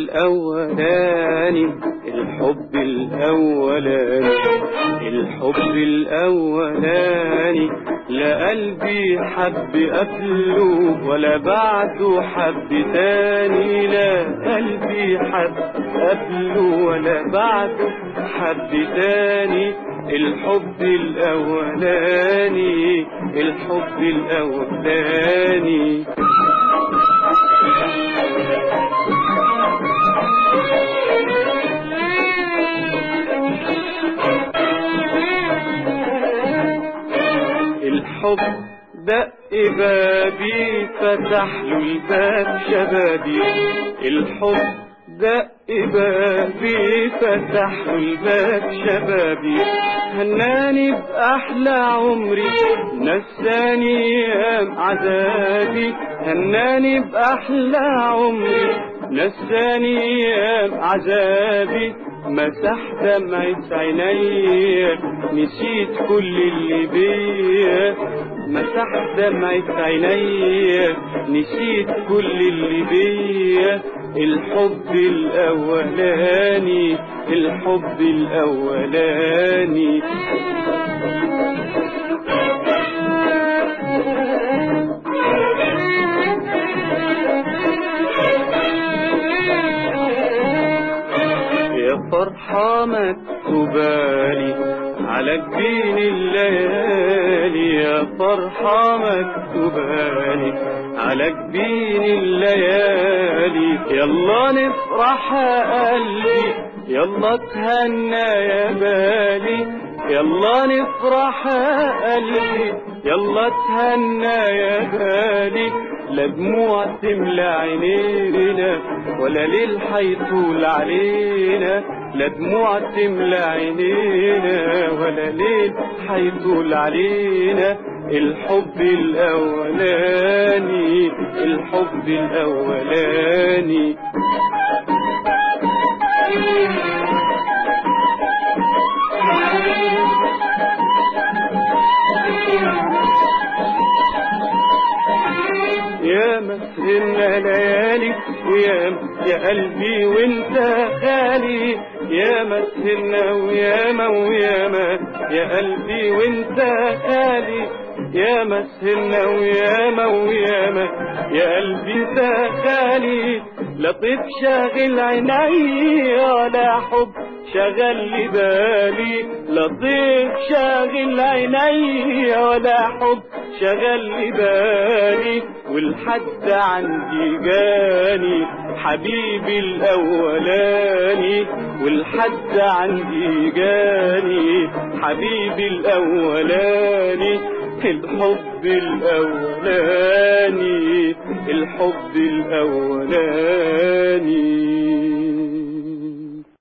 الأولاني الحب الأولاني الحب الأولاني لا قلبي حب قبله ولا بعده حب تاني لا قلبي حب قبله ولا بعده حب تاني الحب الأولاني الحب الأولاني الحب دق بابي فتح له الباب شبابي الحب دق بابي فتح له الباب شبابي هناني بأحلى عمري نساني أيام عذابي هناني بأحلى عمري نساني أيام عذابي مسح دمعة عينيا نسيت كل اللي بيا مسح دمعة عينيا نسيت كل اللي بيا الحب الأولاني الحب الأولاني يا فرحة مكتوبالي على جبين الليالي يا فرحة مكتوبالي على جبين الليالي يلا نفرح يا قلبي يلا تهنى يا بالي يلا نفرح يا قلبي يلا تهنى يا بالي لا دموع تملى عينينا ولا ليل حيطول علينا لا دموع تملى عينينا ولا ليل حيطول علينا الحب الأولاني الحب الأولاني يا مسهرنا ليالي ويا يا قلبي وانت غالي يا مسهرنا وياما وياما يا قلبي وانت غالي يا مسهرنا وياما وياما يا قلبي انت غالي لطيف شاغل عيني ولا حب شغل لي بالي لطيف شاغل عيني ولا حب شغل لي بالي والحد عندي جاني حبيبي الأولاني والحد عندي جاني حبيبي الأولاني الحب الأولاني الحب الأولاني